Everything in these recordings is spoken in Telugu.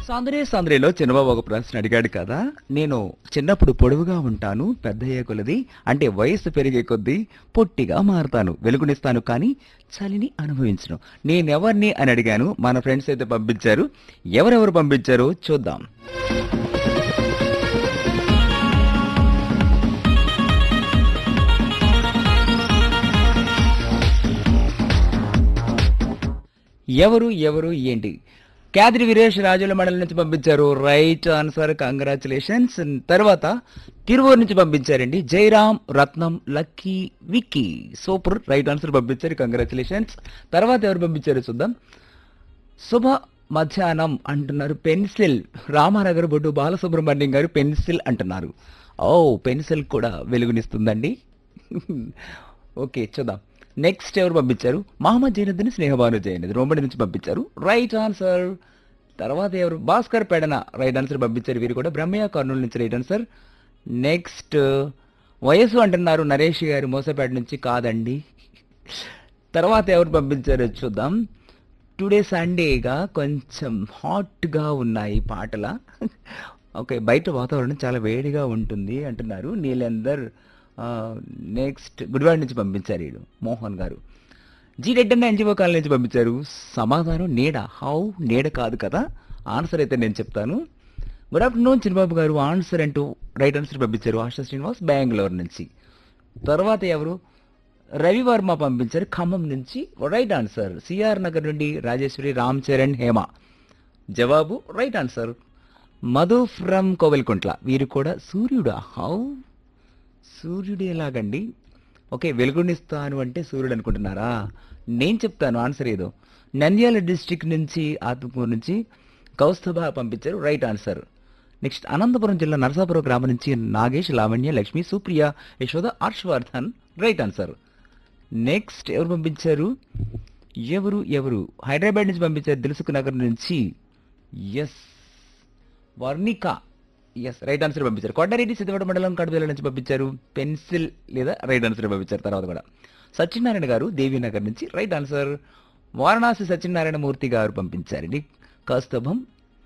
సాంద్రే సాంద్రేలో చిన్నబాబు ఒక ప్రశ్న అడిగాడు కదా నేను చిన్నప్పుడు పొడవుగా ఉంటాను పెద్దయ్యే కొలది అంటే వయసు పెరిగే కొద్దీ పొట్టిగా మారుతాను వెలుగునిస్తాను కానీ చలిని అనుభవించను నేనెవరిని అని అడిగాను మన ఫ్రెండ్స్ అయితే పంపించారు ఎవరెవరు పంపించారో చూద్దాం ఎవరు ఎవరు ఏంటి క్యాద్రి వీరేష్ రాజుల మండలి నుంచి పంపించారు రైట్ ఆన్సర్ కంగ్రాచులేషన్స్ తర్వాత తిరువూరు నుంచి పంపించారండి Jairam Ratnam Lucky Vicky super right answer పంపించారు కంగ్రాచులేషన్స్ తర్వాత ఎవరు పంపించారు చూద్దాం శుభ మధ్యాహ్నం అంటున్నారు పెన్సిల్ రామానగర్ బొడ్డు బాలసుబ్రహ్మణ్యం గారు పెన్సిల్ అంటున్నారు ఓ పెన్సిల్ కూడా వెలుగునిస్తుందండి ఓకే చూద్దాం నెక్స్ట్ ఎవరు పంపించారు మహమ్మద్ జైనుద్దీన్ స్నేహబాను జైనద్ రోమడి నుంచి పంపించారు రైట్ ఆన్సర్ తర్వాత ఎవరు భాస్కర్ పెడన రైట్ ఆన్సర్ పంపించారు వీరు కూడా బ్రహ్మయ్య కర్నూలు నుంచి రైట్ ఆన్సర్ నెక్స్ట్ వయసు అంటున్నారు నరేష్ గారు మోసపేట నుంచి కాదండి తర్వాత ఎవరు పంపించారో చూద్దాం టుడే సండేగా కొంచెం హాట్గా ఉన్నాయి పాటల ఓకే బయట వాతావరణం చాలా వేడిగా ఉంటుంది అంటున్నారు నీలందర్ నెక్స్ట్ గుడివాడ నుంచి పంపించారు వీడు మోహన్ గారు జీ రెడ్డి అన్న ఎన్జిఓ కాలనీ నుంచి పంపించారు సమాధానం నీడ హౌ నీడ కాదు కదా ఆన్సర్ అయితే నేను చెప్తాను గుడ్ ఆఫ్టర్నూన్ చిన్నబాబు గారు ఆన్సర్ అంటూ రైట్ ఆన్సర్ పంపించారు ఆశా శ్రీనివాస్ బెంగళూరు నుంచి తర్వాత ఎవరు రవివర్మ పంపించారు ఖమ్మం నుంచి రైట్ ఆన్సర్ సిఆర్ నగర్ నుండి రాజేశ్వరి రామ్ చరణ్ హేమ జవాబు right answer Madhu from Kovelkuntla వీరు కూడా సూర్యుడా హౌ సూర్యుడు ఎలాగండి ఓకే వెలుగునిస్తాను అంటే సూర్యుడు అనుకుంటున్నారా నేను చెప్తాను ఆన్సర్ ఏదో నంద్యాల డిస్ట్రిక్ట్ నుంచి ఆత్మకూరు నుంచి కౌస్తభ పంపించారు రైట్ ఆన్సర్ నెక్స్ట్ అనంతపురం జిల్లా నరసాపురం గ్రామం నుంచి Nagesh Lavanya Lakshmi Supriya Yashoda Harshavardhan right answer next ఎవరు పంపించారు ఎవరు ఎవరు హైదరాబాద్ నుంచి పంపించారు దిల్సుఖ్ నగర్ నుంచి S Varnika S right answer పంపించారు కొండారెడ్డి సిద్ధవడ మండలం కడుదల నుంచి పంపించారు పెన్సిల్ లేదా రైట్ ఆన్సర్ పంపించారు తర్వాత కూడా సత్యనారాయణ గారు దేవీనగర్ నుంచి రైట్ ఆన్సర్ వారణాసి సత్యనారాయణ మూర్తి గారు పంపించారండి కౌస్తభం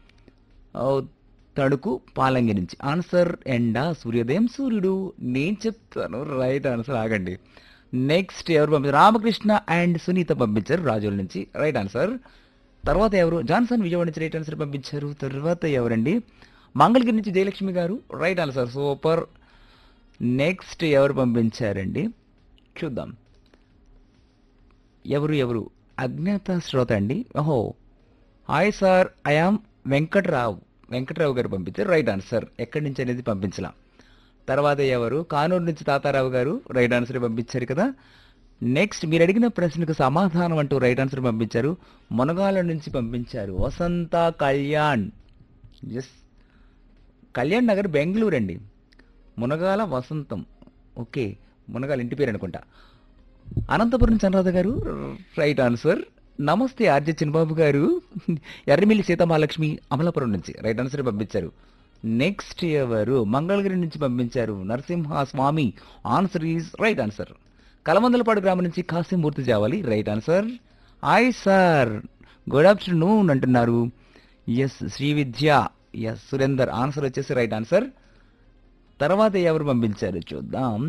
ఆ, తణుకు పాలంగి నుంచి ఆన్సర్ ఎండ సూర్యోదయం సూర్యుడు నేను చెప్తాను రైట్ ఆన్సర్ ఆగండి నెక్స్ట్ ఎవరు పంపించారు రామకృష్ణ అండ్ సునీత పంపించారు రాజుల నుంచి రైట్ ఆన్సర్ తర్వాత ఎవరు జాన్సన్ విజయవాడ నుంచి రైట్ ఆన్సర్ పంపించారు తర్వాత ఎవరండి మంగళగిరి నుంచి జయలక్ష్మి గారు రైట్ ఆన్సర్ సూపర్ నెక్స్ట్ ఎవరు పంపించారండి చూద్దాం ఎవరు ఎవరు అజ్ఞాత శ్రోత అండి ఓహో hi sir I am Venkatrao Venkatrao గారు పంపించారు రైట్ ఆన్సర్ ఎక్కడి నుంచి అనేది పంపించలా తర్వాత ఎవరు కానూరు నుంచి తాతారావు గారు రైట్ ఆన్సర్ పంపించారు కదా నెక్స్ట్ మీరు అడిగిన ప్రశ్నకు సమాధానం అంటూ రైట్ ఆన్సర్ పంపించారు మునగాల నుంచి పంపించారు వసంత కళ్యాణ్ ఎస్ కళ్యాణ్ నగర్ బెంగళూరు అండి మునగాల వసంతం ఓకే మునగాల ఇంటి పేరు అనుకుంటా అనంతపురం చంద్రరాధ గారు రైట్ ఆన్సర్ నమస్తే ఆర్జే చిన్నబాబు గారు ఎర్రమిల్లి సీతమహాలక్ష్మి అమలాపురం నుంచి రైట్ ఆన్సర్ పంపించారు నెక్స్ట్ ఎవరు మంగళగిరి నుంచి పంపించారు Narasimha Swamy answer is right answer Kalamandalapadu గ్రామం నుంచి Kasim Murthy Javali right answer hi sir good afternoon అంటున్నారు S Sri Vidya S Surender answer వచ్చేసి రైట్ ఆన్సర్ తర్వాత ఎవరు పంపించారు చూద్దాం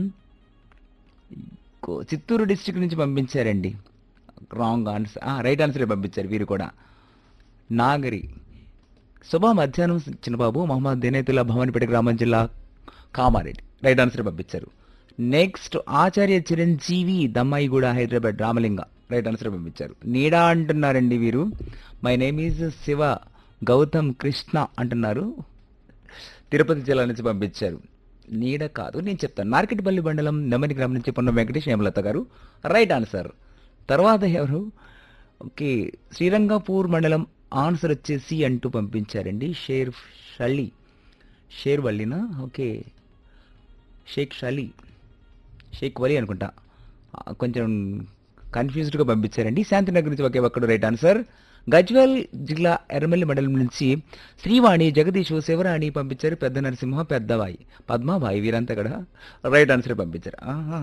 కో- చిత్తూరు డిస్ట్రిక్ట్ నుంచి పంపించారండి రాంగ్ ఆన్సర్ రైట్ ఆన్సర్ పంపించారు వీరు కూడా నాగరి శుభ మధ్యాహ్నం చిన్నబాబు మహమ్మద్ దినేతుల్లా భవానిపేట గ్రామం జిల్లా కామారెడ్డి రైట్ ఆన్సర్ పంపించారు next Acharya Chiranjeevi Dammaiguda Hyderabad Ramalinga right answer పంపించారు నీడా అంటున్నారండి వీరు my name is Shiva Gautam Krishna అంటున్నారు తిరుపతి జిల్లా నుంచి పంపించారు నీడ కాదు నేను చెప్తాను నార్కెట్పల్లి మండలం నెమ్మది గ్రామం నుంచి పొన్న వెంకటేష్ హేమలత గారు రైట్ ఆన్సర్ తర్వాత ఎవరు ఓకే శ్రీరంగపూర్ మండలం ఆన్సర్ వచ్చేసి అంటూ పంపించారండి షేర్ షలి షేర్ వల్లినా ఓకే షేక్ షలి షేక్ వలి అనుకుంటా ఆ, కొంచెం కన్ఫ్యూజ్డ్గా పంపించారండి శాంతినగర్ నుంచి ఒకే ఒక్కడు రైట్ ఆన్సర్ గజ్వెల్ జిల్లా ఎర్రమల్లి మండలం నుంచి శ్రీవాణి జగదీష్ శివరాణి పంపించారు పెద్ద నరసింహ పెద్దవాయి పద్మాబాయి వీరంతా కూడా రైట్ ఆన్సర్ పంపించారు ఆహా